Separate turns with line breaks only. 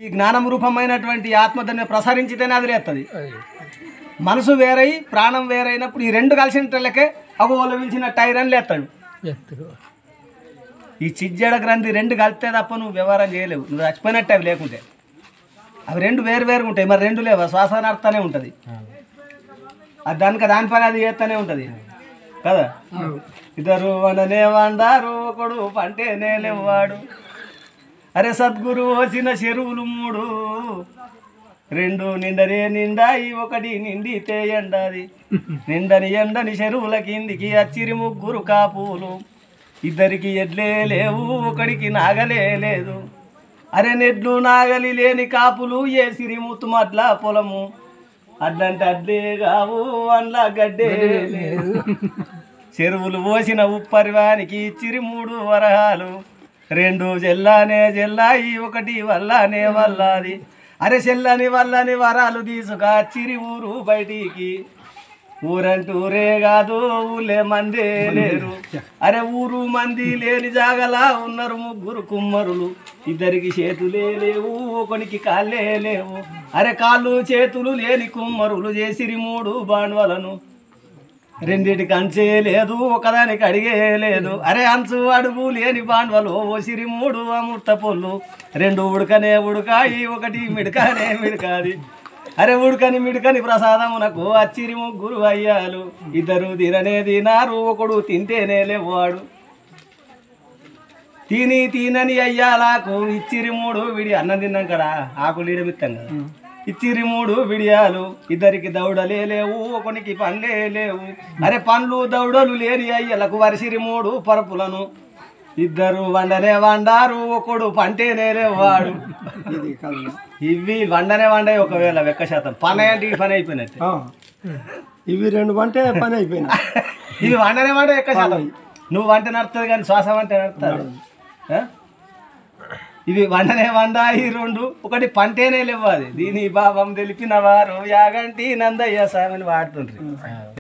ఈ జ్ఞానం రూపమైనటువంటి ఆత్మ దాన్ని ప్రసరించితేనే అది లేస్తుంది మనసు వేరై ప్రాణం వేరైనప్పుడు ఈ రెండు కలిసినట్లకే అగో ఒలవించిన టైర్ అని లేస్తాడు ఈ చిజ్జడ గ్రంథి రెండు కలిస్తే తప్ప నువ్వు వ్యవహారం చేయలేవు నువ్వు చచ్చిపోయినట్టు అవి లేకుంటే అవి రెండు వేరు వేరుగా ఉంటాయి మరి రెండు లేవా శ్వాస నడుతూనే ఉంటుంది అది దానికి దాని పని అది చేస్తూనే ఉంటుంది కదా ఇద్దరు వండనే వండారు ఒకడు పంటేనే లేవాడు అరే సద్గురు వచ్చిన చెరువులు మూడు రెండు నిండనే నిండాయి ఒకటి నిండితే ఎండాది నిండని ఎండని చెరువుల కిందికి అచ్చిరి ముగ్గురు కాపులు ఇద్దరికి ఎడ్లే లేవు ఒకడికి నాగలే లేదు అరే నెడ్లు నాగలి లేని కాపులు ఏ సిరిముత్తు మడ్ల పొలము అడ్లంటే అడ్లే కావు అండ్ల గడ్డే లేదు చెరువులు పోసిన ఉప్పరివానికి ఇచ్చిరి మూడు వరహాలు రెండు జెల్లానే జెల్లాయి ఒకటి వల్లానే వల్లాది అరే చెల్లని వల్లని వరాలు తీసుక చిరి ఊరు బయటికి ఊరంటూరే కాదు ఊళ్ళే మందే లేరు అరే ఊరు మంది లేని జాగలా ఉన్నారు ముగ్గురు కుమ్మరులు ఇద్దరికి చేతులే లేవు ఒకనికి కాళ్ళే లేవు అరే కాళ్ళు చేతులు లేని కుమ్మరులు చేసిరి మూడు బాండ్వలను రెండిటికి అంచే లేదు ఒకదానికి అడిగే లేదు అరే అంచు అడుగు లేని బాండ్వలు ఓసిరి మూడు అమృత పొల్లు రెండు ఉడకనే ఉడకాయి ఒకటి మిడకనే మిడకాది అరే ఉడకని మిడకని ప్రసాదమునకు అచ్చిరి ముగ్గురు అయ్యాలు ఇద్దరు తిననే తినారు ఒకడు తింటేనే లేవాడు తిని తినని అయ్యాలకు ఇచ్చిరి మూడు విడి అన్నం తిన్నాం కదా ఆకులు ఇడమిత్తాం కదా ఇచ్చిరి మూడు విడియాలు ఇద్దరికి దౌడలే లేవు ఒకనికి పండ్లే లేవు అరే పండ్లు దౌడలు లేని అయ్యలకు వరిసిరి మూడు పరుపులను ఇద్దరు వండనే వండారు ఒకడు పంటేనే లేవాడు ఇవి వండనే వండే ఒకవేళ వెక్క శాతం పని అంటే ఈ పని అయిపోయినట్టు
ఆ. ఇవి రెండు వంటే పని అయిపోయింది
ఇవి వండనే వండే ఎక్క శాతం నువ్వు వంట నడుతుంది కానీ శ్వాస వంట నడుతుంది ఆ? ఇవి వండనే వండా ఈ రెండు ఒకటి పంటేనే లేవు అది దీని భావం తెలిపిన వారు యాగంటి నందయ్య స్వామిని వాడుతుండ్రి